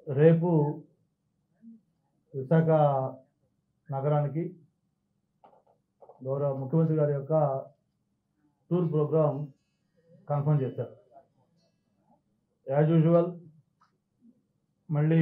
రేపు విశాఖ నగరానికి గౌరవ ముఖ్యమంత్రి గారి యొక్క టూర్ ప్రోగ్రాం కన్ఫర్మ్ చేశారు యాజ్ యూజువల్ మళ్ళీ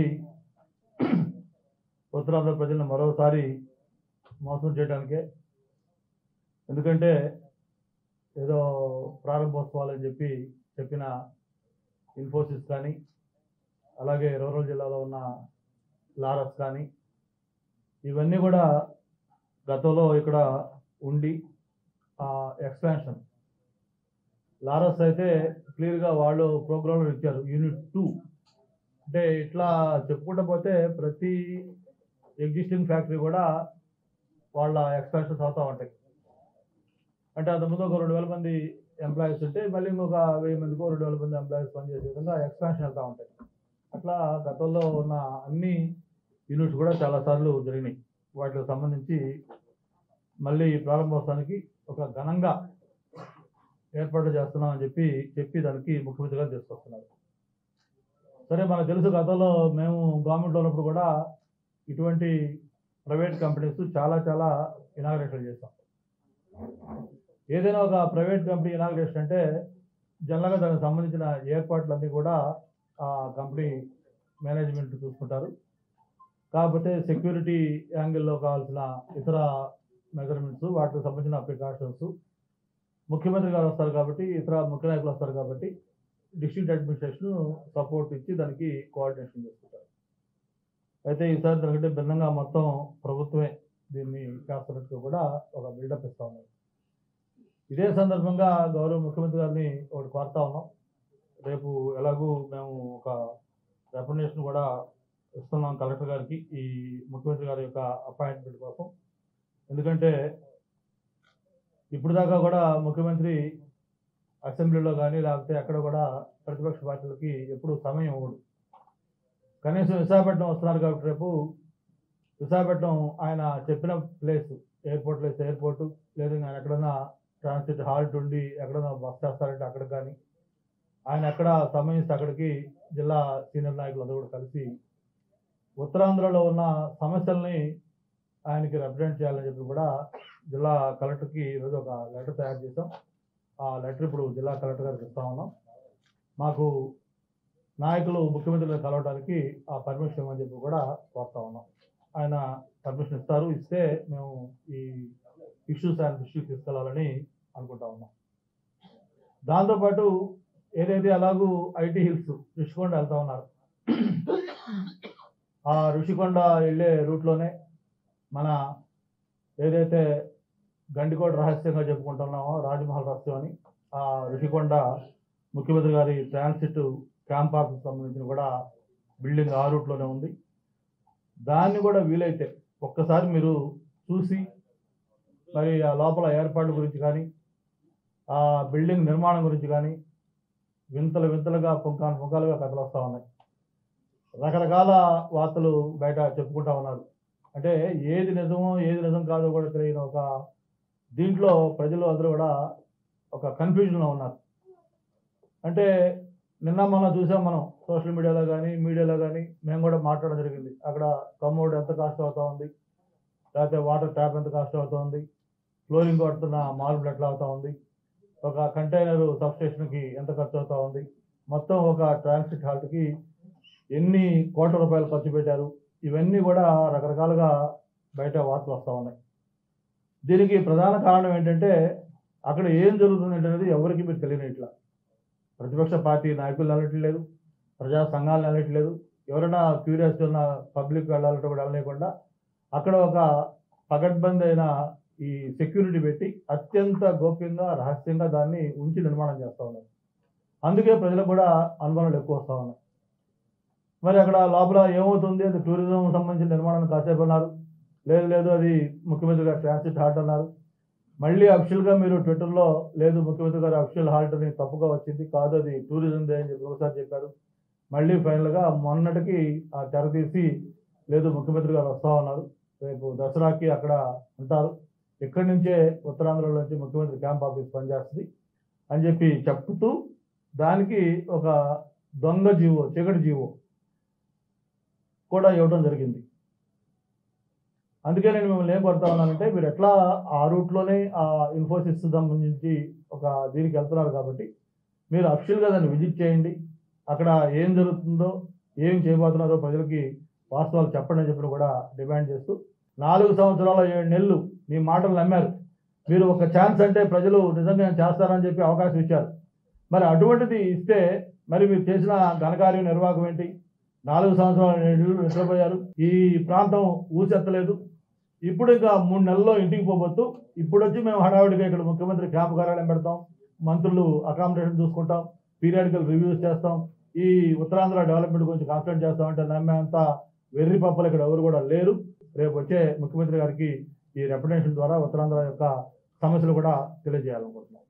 ఉత్తరాంధ్ర ప్రజలను మరోసారి మోసం చేయడానికే ఎందుకంటే ఏదో ప్రారంభోత్సవాలు అని చెప్పి చెప్పిన ఇన్ఫోసిస్ కానీ అలాగే రూరల్ జిల్లాలో ఉన్న లారస్ కానీ ఇవన్నీ కూడా గతంలో ఇక్కడ ఉండి ఎక్స్పాన్షన్ లారస్ అయితే క్లియర్గా వాళ్ళు ప్రోగ్రాంలో ఇచ్చారు యూనిట్ టూ అంటే ఇట్లా చెప్పుకుంటూ పోతే ప్రతి ఎగ్జిస్టింగ్ ఫ్యాక్టరీ కూడా వాళ్ళ ఎక్స్పాన్షన్స్ అవుతూ ఉంటాయి అంటే అంతకుముందు ఒక రెండు వేల మంది ఎంప్లాయీస్ ఉంటే మళ్ళీ ఇంకొక వెయ్యి మందికో రెండు వేల మంది ఎంప్లాయీస్ పనిచేసే విధంగా ఎక్స్పాన్షన్ వెళ్తూ ఉంటాయి అట్లా గతంలో ఉన్న అన్ని యూనిట్స్ కూడా చాలాసార్లు జరిగినాయి వాటికి సంబంధించి మళ్ళీ ప్రారంభోత్సవానికి ఒక ఘనంగా ఏర్పాటు చేస్తున్నామని చెప్పి చెప్పి దానికి ముఖ్యమంత్రి గారు తీసుకొస్తున్నారు సరే మనకు తెలుసు గతంలో మేము గవర్నమెంట్లో ఉన్నప్పుడు కూడా ఇటువంటి ప్రైవేట్ కంపెనీస్ చాలా చాలా ఇనాగ్రేషన్ చేస్తాం ఏదైనా ఒక ప్రైవేట్ కంపెనీ ఇనాగ్రేషన్ అంటే జనరల్గా దానికి సంబంధించిన ఏర్పాట్లన్నీ కూడా ఆ కంపెనీ మేనేజ్మెంట్ చూసుకుంటారు కాకపోతే సెక్యూరిటీ యాంగిల్లో కావాల్సిన ఇతర మెజర్మెంట్స్ వాటికి సంబంధించిన ప్రికాషన్స్ ముఖ్యమంత్రి గారు వస్తారు కాబట్టి ఇతర ముఖ్య నాయకులు వస్తారు కాబట్టి డిస్ట్రిక్ట్ అడ్మినిస్ట్రేషన్ సపోర్ట్ ఇచ్చి దానికి కోఆర్డినేషన్ చేసుకుంటారు అయితే ఈసారి దానికంటే భిన్నంగా మొత్తం ప్రభుత్వమే దీన్ని చేస్తున్నట్టుగా కూడా ఒక బిల్డప్ ఇస్తా ఉన్నారు ఇదే సందర్భంగా గౌరవ ముఖ్యమంత్రి గారిని ఒకటి కోరుతా ఉన్నాం రేపు ఎలాగూ మేము ఒక రికమెండేషన్ కూడా ఇస్తున్నాం కలెక్టర్ గారికి ఈ ముఖ్యమంత్రి గారి యొక్క అపాయింట్మెంట్ కోసం ఎందుకంటే ఇప్పుడు దాకా కూడా ముఖ్యమంత్రి అసెంబ్లీలో కానీ లేకపోతే ఎక్కడ కూడా ప్రతిపక్ష పార్టీలకి ఎప్పుడు సమయం ఇవ్వడు కనీసం విశాఖపట్నం వస్తున్నారు కాబట్టి రేపు విశాఖపట్నం ఆయన చెప్పిన ప్లేస్ ఎయిర్పోర్ట్ ప్లేస్ ఎయిర్పోర్ట్ లేదు ఆయన ఎక్కడన్నా ట్రాన్సిట్ హాల్ట్ ఉండి ఎక్కడన్నా బస్ చేస్తారంటే అక్కడ కానీ ఆయన ఎక్కడ సమయిస్తే అక్కడికి జిల్లా సీనియర్ నాయకులు అందరూ కూడా కలిసి ఉత్తరాంధ్రలో ఉన్న సమస్యల్ని ఆయనకి రిప్రజెంట్ చేయాలని చెప్పి కూడా జిల్లా కలెక్టర్కి ఈరోజు ఒక లెటర్ తయారు చేసాం ఆ లెటర్ ఇప్పుడు జిల్లా కలెక్టర్ గారికి ఇస్తా ఉన్నాం మాకు నాయకులు ముఖ్యమంత్రిని కలవడానికి ఆ పర్మిషన్ ఇవ్వమని చెప్పి కూడా కోరుతా ఉన్నాం ఆయన పర్మిషన్ ఇస్తారు ఇస్తే మేము ఈ ఇష్యూస్ ఆయన దృష్టికి తీసుకెళ్లాలని అనుకుంటా ఉన్నాం దాంతోపాటు ఏదైతే అలాగూ ఐటీ హిల్స్ ఋషికొండ వెళ్తా ఉన్నారు ఆ ఋషికొండ వెళ్ళే రూట్లోనే మన ఏదైతే గండికోట రహస్యంగా చెప్పుకుంటున్నామో రాజమహల్ రహస్యం అని ఆ ఋషికొండ ముఖ్యమంత్రి గారి ట్రాన్సిట్ క్యాంప్ ఆఫీస్ సంబంధించిన కూడా బిల్డింగ్ ఆ రూట్లోనే ఉంది దాన్ని కూడా వీలైతే ఒక్కసారి మీరు చూసి మరి ఆ లోపల ఏర్పాట్ల గురించి కానీ ఆ బిల్డింగ్ నిర్మాణం గురించి కానీ వింతలు వింతలుగా పుంకాను పుంకాలుగా కథలు వస్తూ ఉన్నాయి రకరకాల వార్తలు బయట చెప్పుకుంటా ఉన్నారు అంటే ఏది నిజమో ఏది నిజం కాదో కూడా తెలియని ఒక దీంట్లో ప్రజలు అందరూ కూడా ఒక కన్ఫ్యూజన్లో ఉన్నారు అంటే నిన్న మనం చూసాం మనం సోషల్ మీడియాలో కానీ మీడియాలో కానీ మేము కూడా మాట్లాడడం జరిగింది అక్కడ కమోడ్ ఎంత కాస్ట్ అవుతా ఉంది లేకపోతే వాటర్ ట్యాప్ ఎంత కాస్ట్ అవుతా ఉంది ఫ్లోరింగ్ కొడుతున్న మార్బుల్ ఎట్లా అవుతా ఉంది ఒక కంటైనర్ సబ్ స్టేషన్కి ఎంత ఖర్చు అవుతా ఉంది మొత్తం ఒక ట్రాన్సిట్ హాల్ట్కి ఎన్ని కోట్ల రూపాయలు ఖర్చు పెట్టారు ఇవన్నీ కూడా రకరకాలుగా బయట వార్తలు వస్తూ ఉన్నాయి దీనికి ప్రధాన కారణం ఏంటంటే అక్కడ ఏం జరుగుతుంది అనేది ఎవరికి మీరు తెలియని ఇట్లా ప్రతిపక్ష పార్టీ నాయకులు వెళ్ళట్లేదు ప్రజా సంఘాలు వెళ్ళట్లేదు ఎవరైనా క్యూరియాసిటీ ఉన్న పబ్లిక్ వెళ్ళాలంటే కూడా వెళ్ళలేకుండా అక్కడ ఒక పగడ్బందీ అయిన ఈ సెక్యూరిటీ పెట్టి అత్యంత గోప్యంగా రహస్యంగా దాన్ని ఉంచి నిర్మాణం చేస్తూ ఉన్నారు అందుకే ప్రజలకు కూడా అనుమానాలు ఎక్కువ వస్తూ ఉన్నాయి మరి అక్కడ లోపల ఏమవుతుంది అది టూరిజం సంబంధించిన నిర్మాణం కాసేపు అన్నారు లేదు లేదు అది ముఖ్యమంత్రి గారు ట్రాన్సిట్ హాల్ట్ అన్నారు మళ్ళీ అఫిషియల్గా మీరు ట్విట్టర్లో లేదు ముఖ్యమంత్రి గారు అఫిషియల్ హాల్ట్ అని తప్పుగా వచ్చింది కాదు అది టూరిజం దే అని చెప్పి ఒకసారి చెప్పారు మళ్ళీ ఫైనల్గా మొన్నటికి ఆ తెర తీసి లేదు ముఖ్యమంత్రి గారు వస్తా ఉన్నారు రేపు దసరాకి అక్కడ ఉంటారు ఇక్కడి నుంచే ఉత్తరాంధ్రలో నుంచి ముఖ్యమంత్రి క్యాంప్ ఆఫీస్ పనిచేస్తుంది అని చెప్పి చెప్తూ దానికి ఒక దొంగ జీవో చీకటి జీవో కూడా ఇవ్వడం జరిగింది అందుకే నేను మిమ్మల్ని ఏం కొడతా ఉన్నానంటే మీరు ఎట్లా ఆ రూట్లోనే ఆ ఇన్ఫోసిస్ సంబంధించి ఒక దీనికి వెళ్తున్నారు కాబట్టి మీరు అఫిషియల్గా దాన్ని విజిట్ చేయండి అక్కడ ఏం జరుగుతుందో ఏం చేయబోతున్నారో ప్రజలకి వాస్తవాలు చెప్పండి అని చెప్పి కూడా డిమాండ్ చేస్తూ నాలుగు సంవత్సరాల ఏడు నెలలు మీ మాటలు నమ్మారు మీరు ఒక ఛాన్స్ అంటే ప్రజలు నిజంగా చేస్తారని చెప్పి అవకాశం ఇచ్చారు మరి అటువంటిది ఇస్తే మరి మీరు చేసిన ఘనకార్య నిర్వాహకం ఏంటి నాలుగు సంవత్సరాల నెలలు నిద్రపోయారు ఈ ప్రాంతం ఊసెత్తలేదు ఇప్పుడు ఇంకా మూడు నెలల్లో ఇంటికి పోబోతూ ఇప్పుడు వచ్చి మేము హడావిడిగా ఇక్కడ ముఖ్యమంత్రి క్యాంపు కార్యాలయం పెడతాం మంత్రులు అకామిడేషన్ చూసుకుంటాం పీరియాడికల్ రివ్యూస్ చేస్తాం ఈ ఉత్తరాంధ్ర డెవలప్మెంట్ గురించి కాన్సన్ట్రేట్ చేస్తాం అంటే నమ్మేంత వెర్రి పప్పలు ఇక్కడ ఎవరు కూడా లేరు రేపు వచ్చే ముఖ్యమంత్రి గారికి ఈ రెప్యుటేషన్ ద్వారా ఉత్తరాంధ్ర యొక్క సమస్యలు కూడా తెలియజేయాలనుకుంటున్నాం